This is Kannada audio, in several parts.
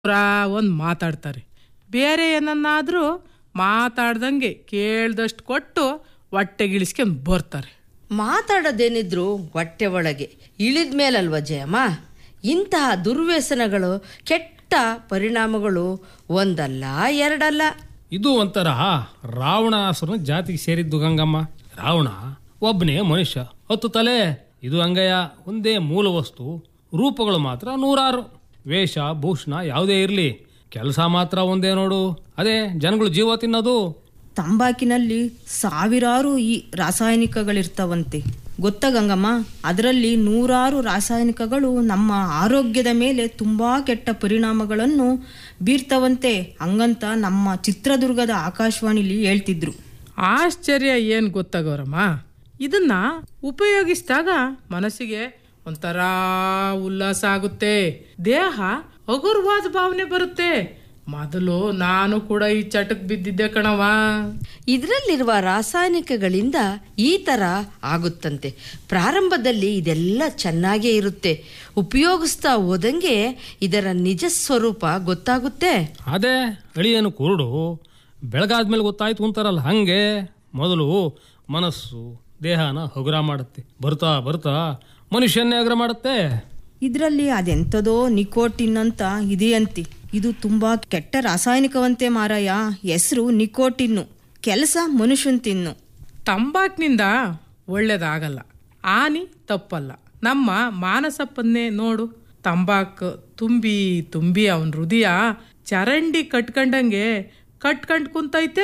ಪುರ ಒಂದು ಮಾತಾಡ್ತಾರೆ ಬೇರೆ ಏನನ್ನಾದರೂ ಮಾತಾಡ್ದಂಗೆ ಕೇಳ್ದಷ್ಟು ಕೊಟ್ಟು ಹೊಟ್ಟೆಗಿಳಿಸ್ಕೊಂಡು ಬರ್ತಾರೆ ಮಾತಾಡೋದೇನಿದ್ರು ಹೊಟ್ಟೆ ಒಳಗೆ ಇಳಿದ ಮೇಲಲ್ವ ಜಯಮ್ಮ ಇಂತಹ ದುರ್ವ್ಯಸನಗಳು ಕೆಟ್ಟ ಪರಿಣಾಮಗಳು ಒಂದಲ್ಲ ಎರಡಲ್ಲ ಇದು ಒಂಥರ ರಾವಣಾಸುರನ ಜಾತಿಗೆ ಸೇರಿದ್ದು ಗಂಗಮ್ಮ ರಾವಣ ಒಬ್ಬನೇ ಮನುಷ್ಯ ಹತ್ತು ತಲೆ ಇದು ಅಂಗಯ್ಯ ಒಂದೇ ಮೂಲ ವಸ್ತು ರೂಪಗಳು ಮಾತ್ರ ನೂರಾರು ವೇಷ ಭೂಷಣ ಯಾವುದೇ ಇರಲಿ ಕೆಲಸ ಮಾತ್ರ ಒಂದೇ ನೋಡು ಅದೇ ಜನಗಳು ಜೀವ ತಿನ್ನೋದು ತಂಬಾಕಿನಲ್ಲಿ ಸಾವಿರಾರು ಈ ರಾಸಾಯನಿಕಗಳಿರ್ತಾವಂತೆ ಗೊತ್ತಾ ಗಂಗಮ್ಮ ಅದರಲ್ಲಿ ನೂರಾರು ರಾಸಾಯನಿಕಗಳು ನಮ್ಮ ಆರೋಗ್ಯದ ಮೇಲೆ ತುಂಬಾ ಕೆಟ್ಟ ಪರಿಣಾಮಗಳನ್ನು ಬೀರ್ತಾವಂತೆ ಹಂಗಂತ ನಮ್ಮ ಚಿತ್ರದುರ್ಗದ ಆಕಾಶವಾಣಿಲಿ ಹೇಳ್ತಿದ್ರು ಆಶ್ಚರ್ಯ ಏನು ಗೊತ್ತಾಗವ್ರಮ್ಮ ಇದನ್ನ ಉಪಯೋಗಿಸಿದಾಗ ಮನಸ್ಸಿಗೆ ಒಂಥರ ಉಲ್ಲಾಸ ಆಗುತ್ತೆ ದೇಹ ಹಗುರವಾದ ಭಾವನೆ ಬರುತ್ತೆ ಮೊದಲು ನಾನು ಕೂಡ ಈ ಚಟಕ್ ಬಿದ್ದಿದ್ದೆ ಕಣವ ಇದರಲ್ಲಿರುವ ರಾಸಾಯನಿಕಗಳಿಂದ ಈ ಥರ ಆಗುತ್ತಂತೆ ಪ್ರಾರಂಭದಲ್ಲಿ ಇದೆಲ್ಲ ಚೆನ್ನಾಗೇ ಇರುತ್ತೆ ಉಪಯೋಗಿಸ್ತಾ ಹೋದಂಗೆ ಇದರ ನಿಜ ಸ್ವರೂಪ ಗೊತ್ತಾಗುತ್ತೆ ಅದೇ ಅಳಿಯೇನು ಕುರುಡು ಬೆಳಗಾದ್ಮೇಲೆ ಗೊತ್ತಾಯ್ತು ಅಂತಾರಲ್ಲ ಹಂಗೆ ಮೊದಲು ಮನಸ್ಸು ದೇಹನ ಹಗುರ ಮಾಡುತ್ತೆ ಬರ್ತಾ ಬರ್ತಾ ಮನುಷ್ಯನ್ನೇ ಹಗುರ ಮಾಡುತ್ತೆ ಇದರಲ್ಲಿ ಅದೆಂಥದೋ ನಿಕೋಟಿನ್ ಅಂತ ಇದೆಯಂತೆ ಇದು ತುಂಬಾ ಕೆಟ್ಟ ರಾಸಾಯನಿಕವಂತೆ ಮಾರಾಯ ಹೆಸರು ನಿಕೋಟಿನ್ನು ಕೆಲಸ ಮನುಷ್ಯನ್ ತಿನ್ನು ತಂಬಾಕ್ನಿಂದ ಒಳ್ಳೇದಾಗಲ್ಲ ಹಾನಿ ತಪ್ಪಲ್ಲ ನಮ್ಮ ಮಾನಸಪ್ಪನ್ನೇ ನೋಡು ತಂಬಾಕು ತುಂಬಿ ತುಂಬಿ ಅವನ ಹೃದಯ ಚರಂಡಿ ಕಟ್ಕೊಂಡಂಗೆ ಕಟ್ಕೊಂಡ್ ಕುಂತೈತೆ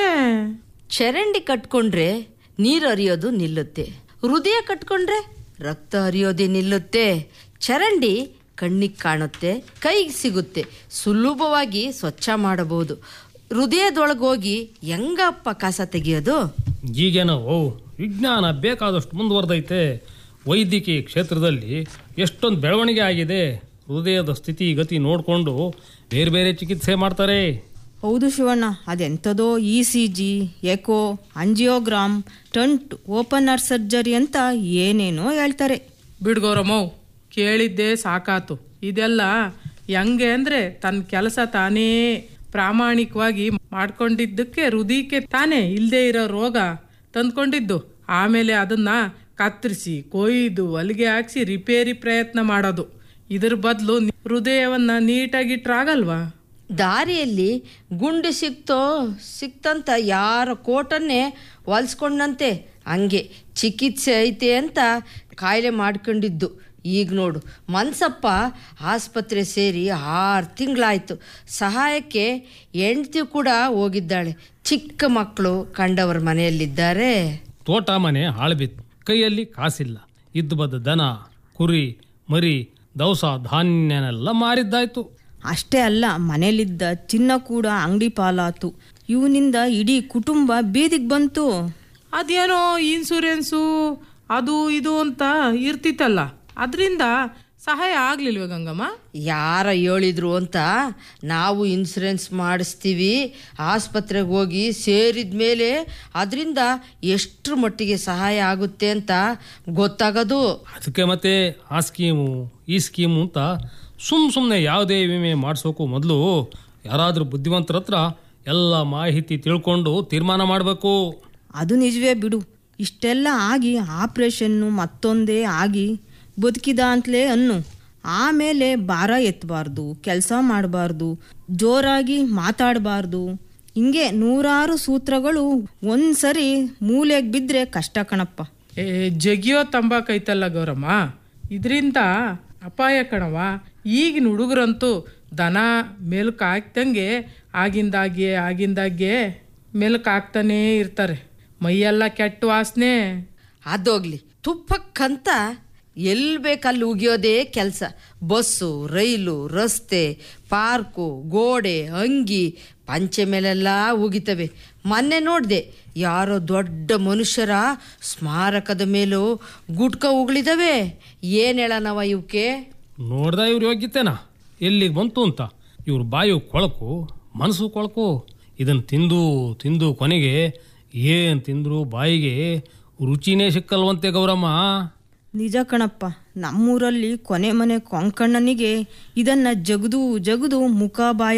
ಚರಂಡಿ ಕಟ್ಕೊಂಡ್ರೆ ನೀರು ಹರಿಯೋದು ನಿಲ್ಲುತ್ತೆ ಹೃದಯ ಕಟ್ಕೊಂಡ್ರೆ ರಕ್ತ ಹರಿಯೋದೇ ನಿಲ್ಲುತ್ತೆ ಚರಂಡಿ ಕಣ್ಣಿಗೆ ಕಾಣುತ್ತೆ ಕೈಗೆ ಸಿಗುತ್ತೆ ಸುಲಭವಾಗಿ ಸ್ವಚ್ಛ ಮಾಡಬಹುದು ಹೃದಯದೊಳಗೋಗಿ ಹೆಂಗಪ್ಪ ಕಸ ತೆಗೆಯೋದು ಈಗೇನೋ ಓ ವಿಜ್ಞಾನ ಬೇಕಾದಷ್ಟು ಮುಂದುವರೆದೈತೆ ವೈದ್ಯಕೀಯ ಕ್ಷೇತ್ರದಲ್ಲಿ ಎಷ್ಟೊಂದು ಬೆಳವಣಿಗೆ ಆಗಿದೆ ಹೃದಯದ ಸ್ಥಿತಿ ಗತಿ ನೋಡಿಕೊಂಡು ಬೇರೆ ಬೇರೆ ಚಿಕಿತ್ಸೆ ಮಾಡ್ತಾರೆ ಹೌದು ಶಿವಣ್ಣ ಅದೆಂಥದೋ E C G echo angiogram stent opener surgery ಅಂತ ಏನೇನೋ ಹೇಳ್ತಾರೆ ಬಿಡ್ಗೌರಮ್ಮವ್ ಕೇಳಿದ್ದೆ ಸಾಕಾತು ಇದೆಲ್ಲ ಹೆಂಗೆ ಅಂದ್ರೆ ತನ್ನ ಕೆಲಸ ತಾನೇ ಪ್ರಾಮಾಣಿಕವಾಗಿ ಮಾಡ್ಕೊಂಡಿದ್ದಕ್ಕೆ ಹೃದಯಕ್ಕೆ ತಾನೇ ಇಲ್ಲದೆ ಇರೋ ರೋಗ ತಂದ್ಕೊಂಡಿದ್ದು ಆಮೇಲೆ ಅದನ್ನ ಕತ್ತರಿಸಿ ಕೊಯ್ದು ಹೊಲಿಗೆ ಹಾಕ್ಸಿ ರಿಪೇರಿ ಪ್ರಯತ್ನ ಮಾಡೋದು ಇದ್ರ ಬದಲು ಹೃದಯವನ್ನ ನೀಟಾಗಿಟ್ರಾಗಲ್ವಾ ದಾರಿಯಲ್ಲಿ ಗುಂಡಿ ಸಿಕ್ತೋ ಸಿಕ್ತಂತ ಯಾರ ಕೋಟನ್ನೇ ಹೊಲ್ಸ್ಕೊಂಡಂತೆ ಹಂಗೆ ಚಿಕಿತ್ಸೆ ಐತೆ ಅಂತ ಕಾಯಿಲೆ ಮಾಡ್ಕೊಂಡಿದ್ದು ಈಗ ನೋಡು ಮನ್ಸಪ್ಪ ಆಸ್ಪತ್ರೆ ಸೇರಿ ಆರು ತಿಂಗಳಾಯ್ತು ಸಹಾಯಕ್ಕೆ ಹೆಂಡ್ತಿ ಕೂಡ ಹೋಗಿದ್ದಾಳೆ ಚಿಕ್ಕ ಮಕ್ಕಳು ಕಂಡವ್ರ ಮನೆಯಲ್ಲಿದ್ದಾರೆ ತೋಟ ಮನೆ ಹಾಳ್ಬಿತ್ತು ಕೈಯಲ್ಲಿ ಕಾಸಿಲ್ಲ ಇದ್ದು ಬದ್ದ ದನ ಕುರಿ ಮರಿ ದವಸ ಧಾನ್ಯನೆಲ್ಲ ಮಾರಿದ್ದಾಯ್ತು ಅಷ್ಟೇ ಅಲ್ಲ ಮನೇಲಿದ್ದ ಚಿನ್ನ ಕೂಡ ಅಂಗಡಿ ಪಾಲಾತು ಇವನಿಂದ ಇಡೀ ಕುಟುಂಬ ಬೀದಿಗೆ ಬಂತು ಅದೇನೋ ಇನ್ಸೂರೆನ್ಸು ಅದು ಇದು ಅಂತ ಇರ್ತಿತ್ತಲ್ಲ ಅದರಿಂದ ಸಹಾಯ ಆಗ್ಲಿಲ್ವ ಗಂಗಮ್ಮ ಯಾರ ಹೇಳಿದ್ರು ಅಂತ ನಾವು ಇನ್ಸೂರೆನ್ಸ್ ಮಾಡಿಸ್ತೀವಿ ಆಸ್ಪತ್ರೆಗೆ ಹೋಗಿ ಸೇರಿದ ಮೇಲೆ ಅದರಿಂದ ಎಷ್ಟರ ಮಟ್ಟಿಗೆ ಸಹಾಯ ಆಗುತ್ತೆ ಅಂತ ಗೊತ್ತಾಗೋದು ಅದಕ್ಕೆ ಮತ್ತೆ ಆ ಸ್ಕೀಮು ಈ ಸ್ಕೀಮು ಅಂತ ಸುಮ್ ಸುಮ್ಮನೆ ಯಾವುದೇ ವಿಮೆ ಮಾಡಿಸೋಕು ಮೊದಲು ಯಾರಾದರೂ ಬುದ್ಧಿವಂತರ ಹತ್ರ ಎಲ್ಲ ಮಾಹಿತಿ ತಿಳ್ಕೊಂಡು ತೀರ್ಮಾನ ಮಾಡಬೇಕು ಅದು ನಿಜವೇ ಬಿಡು ಇಷ್ಟೆಲ್ಲ ಆಗಿ ಆಪ್ರೇಷನ್ನು ಮತ್ತೊಂದೇ ಆಗಿ ಬದುಕಿದ ಅಂತಲೇ ಅನ್ನು ಆಮೇಲೆ ಭಾರ ಎತ್ತಬಾರ್ದು ಕೆಲಸ ಮಾಡಬಾರ್ದು ಜೋರಾಗಿ ಮಾತಾಡಬಾರ್ದು ಹಿಂಗೆ ನೂರಾರು ಸೂತ್ರಗಳು ಒಂದ್ಸರಿ ಮೂಲೆಗೆ ಬಿದ್ದರೆ ಕಷ್ಟ ಕಣಪ್ಪ ಏ ಜಗಿಯೋ ತಂಬಾಕು ಐತಲ್ಲ ಗೌರಮ್ಮ ಇದರಿಂದ ಅಪಾಯ ಕಣವ ಈಗಿನ ಹುಡುಗರಂತೂ ದನ ಮೆಲ್ಕ್ ಹಾಕ್ದಂಗೆ ಆಗಿಂದಾಗೆ ಆಗಿಂದಾಗೆ ಮೆಲ್ಕ್ ಹಾಕ್ತಾನೇ ಇರ್ತಾರೆ ಮೈಯೆಲ್ಲ ಕೆಟ್ಟ ವಾಸನೆ ಅದೋಗ್ಲಿ ತುಪ್ಪಕ್ಕಂತ ಎಲ್ಲಿ ಬೇಕಲ್ಲಿ ಉಗಿಯೋದೇ ಕೆಲಸ ಬಸ್ಸು ರೈಲು ರಸ್ತೆ ಪಾರ್ಕು ಗೋಡೆ ಅಂಗಿ ಪಂಚೆ ಮೇಲೆಲ್ಲ ಉಗಿತವೆ ಮೊನ್ನೆ ನೋಡಿದೆ ಯಾರೋ ದೊಡ್ಡ ಮನುಷ್ಯರ ಸ್ಮಾರಕದ ಮೇಲೂ ಗುಟ್ಕ ಉಗಳಿದವೆ ಏನು ಹೇಳನವ ಇವಕ್ಕೆ ನೋಡ್ದ ಇವ್ರು ಯೋಗ್ಯತೆನಾ ಎಲ್ಲಿಗೆ ಬಂತು ಅಂತ ಇವ್ರ ಬಾಯು ಕೊಳಕು ಮನಸ್ಸು ಕೊಳಕು ಇದನ್ನು ತಿಂದು ತಿಂದು ಕೊನೆಗೆ ಏನು ತಿಂದ್ರು ಬಾಯಿಗೆ ರುಚಿನೇ ಸಿಕ್ಕಲ್ವಂತೆ ಗೌರಮ್ಮ ನಿಜ ಕಣಪ್ಪ ನಮ್ಮೂರಲ್ಲಿ ಕೊನೆ ಮನೆ ಕೊಂಕಣ್ಣನಿಗೆ ಇದನ್ನ ಜಗದು ಜಗದು ಮುಖ ಬಾಯ